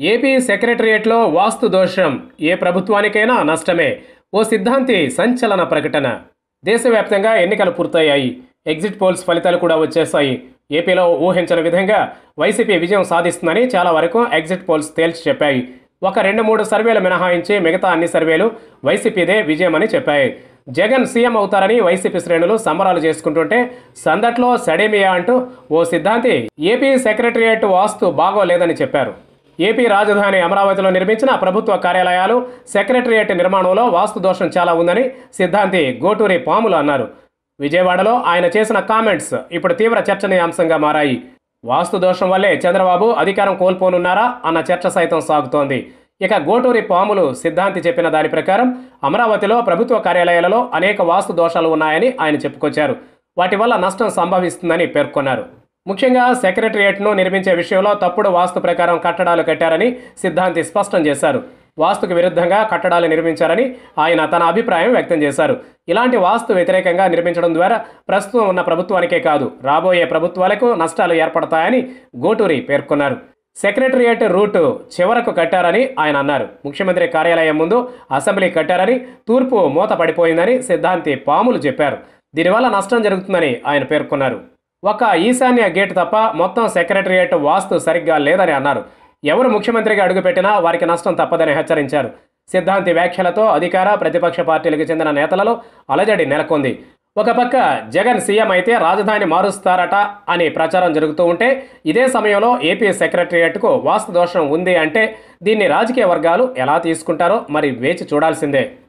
AP సెక్రటరియట్లో వాస్తు దోషం ఏ ప్రభుత్వానికైనా నష్టమే ఓ సిద్ధాంతి సంచలన ప్రకటన దేశవ్యాప్తంగా ఎన్నికలు పూర్తయ్యాయి ఎగ్జిట్ పోల్స్ ఫలితాలు కూడా వచ్చేశాయి ఏపీలో ఊహించని విధంగా వైసీపీ విజయం సాధిస్తుందని చాలా వరకు ఎగ్జిట్ పోల్స్ తేల్చి చెప్పాయి ఒక రెండు మూడు సర్వేలు మినహాయించి మిగతా అన్ని సర్వేలు వైసీపీదే విజయమని చెప్పాయి జగన్ సీఎం అవుతారని వైసీపీ శ్రేణులు సంబరాలు చేసుకుంటుంటే సందట్లో సడేమియా అంటూ ఓ సిద్ధాంతి ఏపీ సెక్రటరియట్ వాస్తు బాగోలేదని చెప్పారు ఏపీ రాజధాని అమరావతిలో నిర్మించిన ప్రభుత్వ కార్యాలయాలు సెక్రటరియట్ నిర్మాణంలో వాస్తు దోషం చాలా ఉందని సిద్ధాంతి గోటూరి పాములు అన్నారు విజయవాడలో ఆయన చేసిన కామెంట్స్ ఇప్పుడు తీవ్ర చర్చనీయాంశంగా మారాయి వాస్తు దోషం వల్లే చంద్రబాబు అధికారం కోల్పోనున్నారా అన్న చర్చ సైతం సాగుతోంది ఇక గోటూరి పాములు సిద్ధాంతి చెప్పిన దాని ప్రకారం అమరావతిలో ప్రభుత్వ కార్యాలయాలలో అనేక వాస్తు దోషాలు ఉన్నాయని ఆయన చెప్పుకొచ్చారు వాటి వల్ల నష్టం సంభవిస్తుందని పేర్కొన్నారు ముఖ్యంగా సెక్రటరియట్ను నిర్మించే విషయంలో తప్పుడు వాస్తు ప్రకారం కట్టడాలు కట్టారని సిద్ధాంతి స్పష్టం చేశారు వాస్తుకు విరుద్ధంగా కట్టడాలు నిర్మించారని ఆయన తన అభిప్రాయం వ్యక్తం చేశారు ఇలాంటి వాస్తు వ్యతిరేకంగా నిర్మించడం ద్వారా ప్రస్తుతం ఉన్న ప్రభుత్వానికే కాదు రాబోయే ప్రభుత్వాలకు నష్టాలు ఏర్పడతాయని గోటూరి పేర్కొన్నారు సెక్రటరియట్ రూటు చివరకు కట్టారని ఆయన అన్నారు ముఖ్యమంత్రి కార్యాలయం ముందు అసెంబ్లీ కట్టారని తూర్పు మూత పడిపోయిందని సిద్ధాంతి పాములు చెప్పారు దీనివల్ల నష్టం జరుగుతుందని ఆయన పేర్కొన్నారు ఒక ఈశాన్య గేట్ తప్ప మొత్తం సెక్రటరియట్ వాస్తు సరిగ్గా లేదని అన్నారు ఎవరు ముఖ్యమంత్రిగా అడుగుపెట్టినా వారికి నష్టం తప్పదని హెచ్చరించారు సిద్ధాంతి వ్యాఖ్యలతో అధికార ప్రతిపక్ష పార్టీలకు చెందిన నేతలలో అలజడి నెలకొంది ఒక పక్క జగన్ సీఎం అయితే రాజధాని మారుస్తారట అని ప్రచారం జరుగుతూ ఉంటే ఇదే సమయంలో ఏపీ సెక్రటరియట్కు వాస్తు దోషం ఉంది అంటే దీన్ని రాజకీయ వర్గాలు ఎలా తీసుకుంటారో మరి వేచి చూడాల్సిందే